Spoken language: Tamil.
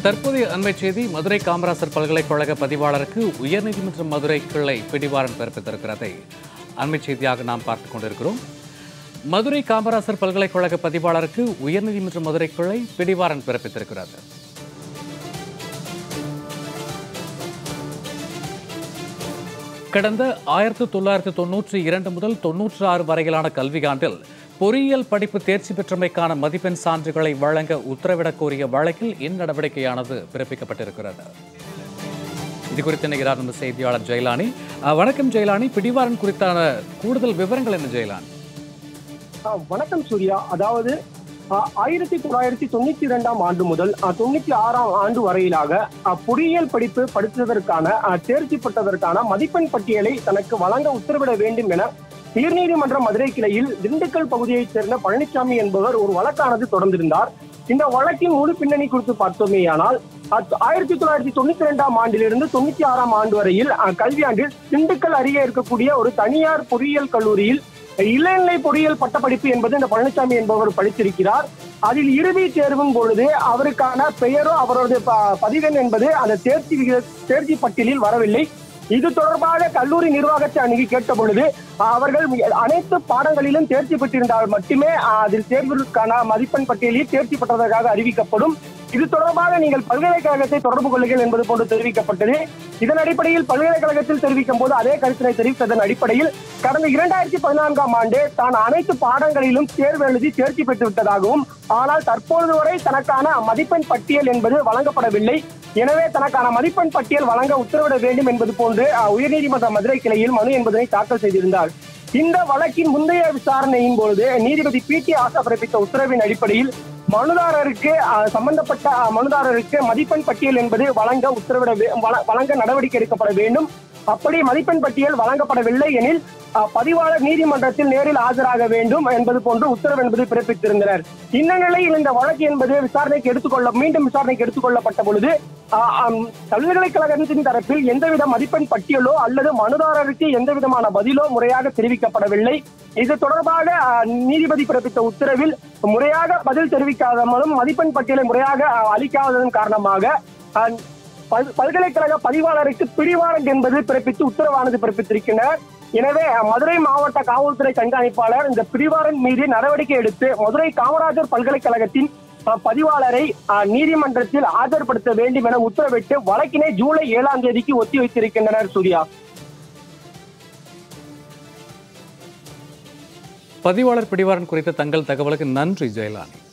தற்போதைய அண்மை செய்தி மதுரை காமராசர் பல்கலைக்கழக பதிவாளருக்கு உயர்நீதிமன்ற மதுரை கிளை பிடிவாரண்ட் பிறப்பித்திருக்கிறதை அண்மை செய்தியாக நாம் பார்த்துக் கொண்டிருக்கிறோம் மதுரை காமராசர் பல்கலைக்கழக பதிவாளருக்கு உயர்நீதிமன்ற மதுரை கிளை பிடிவாரண்ட் பிறப்பித்திருக்கிறது கடந்த ஆயிரத்தி தொள்ளாயிரத்தி தொன்னூற்றி இரண்டு முதல் தொன்னூற்றி ஆறு வரையிலான கல்வியாண்டில் பொறியியல் படிப்பு தேர்ச்சி பெற்றமைக்கான மதிப்பெண் சான்றுகளை வழங்க உத்தரவிடக் கோரிய வழக்கில் இந்நடவடிக்கையானது பிறப்பிக்கப்பட்டிருக்கிறது இது குறித்து நிகழார் நம்ம செய்தியாளர் ஜெயலானி அஹ், வணக்கம் ஜெயலானி பிடிவாரன் குறித்தான கூடுதல் விவரங்கள் என்ன ஜெயலானி ஆ, வணக்கம் சூர்யா அதாவது ஆ, ஆயிரத்தி தொள்ளாயிரத்தி தொண்ணூத்தி இரண்டாம் ஆண்டு முதல் ஆ, தொண்ணூத்தி ஆறாம் ஆண்டு வரையிலாக ஆ, பொறியியல் படிப்பு படித்ததற்கான ஆ, தேர்ச்சி பெற்றதற்கான மதிப்பெண் பட்டியலை தனக்கு வழங்க உத்தரவிட வேண்டும் என உயர்நீதிமன்ற மதுரை கிளையில் திண்டுக்கல் பகுதியைச் சேர்ந்த பழனிசாமி என்பவர் ஒரு வழக்கானது தொடர்ந்திருந்தார் இந்த வழக்கின் முழு பின்னணி குறித்து பார்த்தோமேயானால் அத்- ஆயிரத்தி தொள்ளாயிரத்தி தொண்ணூத்தி இரண்டாம் ஆண்டிலிருந்து தொண்ணூத்தி ஆறாம் ஆண்டு வரையில் ஆ, கல்வியாண்டில் திண்டுக்கல் அருகே இருக்கக்கூடிய ஒரு தனியார் பொறியியல் கல்லூரியில் இளநிலை பொறியியல் பட்டப்படிப்பு என்பது இந்த பழனிசாமி என்பவர் படித்திருக்கிறார் அதில் இறுதி தேர்வின் பொழுது அவருக்கான பெயரோ அவரது ப- பதிவெண் என்பது அந்த தேர்ச்சி விகித தேர்ச்சி பட்டியலில் வரவில்லை இது தொடர்பாக கல்லூரி நிர்வாகத்தை அணுகி கேட்ட பொழுது அவர்கள் அனைத்து பாடங்களிலும் தேர்ச்சி பெற்றிருந்தால் மட்டுமே அதில் தேர்விற்கான மதிப்பெண் பட்டியலில் தேர்ச்சி பெற்றதற்காக அறிவிக்கப்படும் இது தொடர்பாக நீங்கள் பல்கலைக்கழகத்தை தொடர்பு கொள்ளுங்கள் என்பது போன்று தெரிவிக்கப்பட்டது இதன் அடிப்படையில் பல்கலைக்கழகத்தில் தெரிவிக்கும் போது அதே கருத்தினை தெரிவித்ததன் அடிப்படையில் கடந்த இரண்டாயிரத்தி பதினான்காம் ஆண்டு தான் அனைத்து பாடங்களிலும் தேர்வு எழுதி தேர்ச்சி பெற்று விட்டதாகவும் ஆனால் தற்பொழுது வரை தனக்கான மதிப்பெண் பட்டியல் என்பது வழங்கப்படவில்லை எனவே தனக்கான மதிப்பெண் பட்டியல் வழங்க உத்தரவிட வேண்டும் என்பது போன்று அஹ், உயர்நீதிமன்ற மதுரை கிளையில் மனு என்பதனை தாக்கல் செய்திருந்தார் இந்த வழக்கின் முந்தைய விசாரணையின் பொழுது நீதிபதி பி டி ஆசா பிறப்பித்த உத்தரவின் அடிப்படையில் மனுதாரருக்கு அஹ், சம்பந்தப்பட்ட அஹ், மனுதாரருக்கு மதிப்பெண் பட்டியல் என்பது வழங்க உத்தரவிட வே- வழ- வழங்க நடவடிக்கை எடுக்கப்பட வேண்டும் அப்படி மதிப்பெண் பட்டியல் வழங்கப்படவில்லை எனில் அஹ், பதிவாளர் நீதிமன்றத்தில் நேரில் ஆஜராக வேண்டும் என்பது போன்று உத்தரவு என்பது பிறப்பித்திருந்தனர் இந்த நிலையில் இந்த வழக்கு என்பது விசாரணைக்கு எடுத்துக்கொள்ள மீண்டும் விசாரணைக்கு எடுத்துக்கொள்ளப்பட்ட பொழுது அஹ், அம், பல்கலைக்கழகத்தின் தரப்பில் எந்தவித மதிப்பெண் பட்டியலோ அல்லது மனுதாரருக்கு எந்த விதமான பதிலோ முறையாக தெரிவிக்கப்படவில்லை இது தொடர்பாக அஹ், நீதிபதி பிறப்பித்த உத்தரவில் முறையாக பதில் தெரிவிக்காதமலும் மதிப்பெண் பட்டியலை முறையாக அஹ், அளிக்காததன் காரணமாக அஹ், பல்- பல்கலைக்கழக பதிவாளருக்கு பிடிவாரண்ட் என்பது பிறப்பித்து உத்தரவானது பிறப்பித்திருக்கின்றனர் எனவே அஹ், மதுரை மாவட்ட காவல்துறை கண்காணிப்பாளர் இந்த பிடிவாரண்ட் மீது நடவடிக்கை எடுத்து மதுரை காமராஜர் பல்கலைக்கழகத்தின் அஹ், பதிவாளரை அஹ், நீதிமன்றத்தில் ஆஜர்படுத்த வேண்டும் என உத்தரவிட்டு வழக்கினை ஜூலை ஏழாம் தேதிக்கு ஒத்தி வைத்திருக்கின்றனர் சூர்யா பதிவாளர் பிடிவாரன் குறித்த தங்கள் தகவலுக்கு நன்றி ஜெயலானி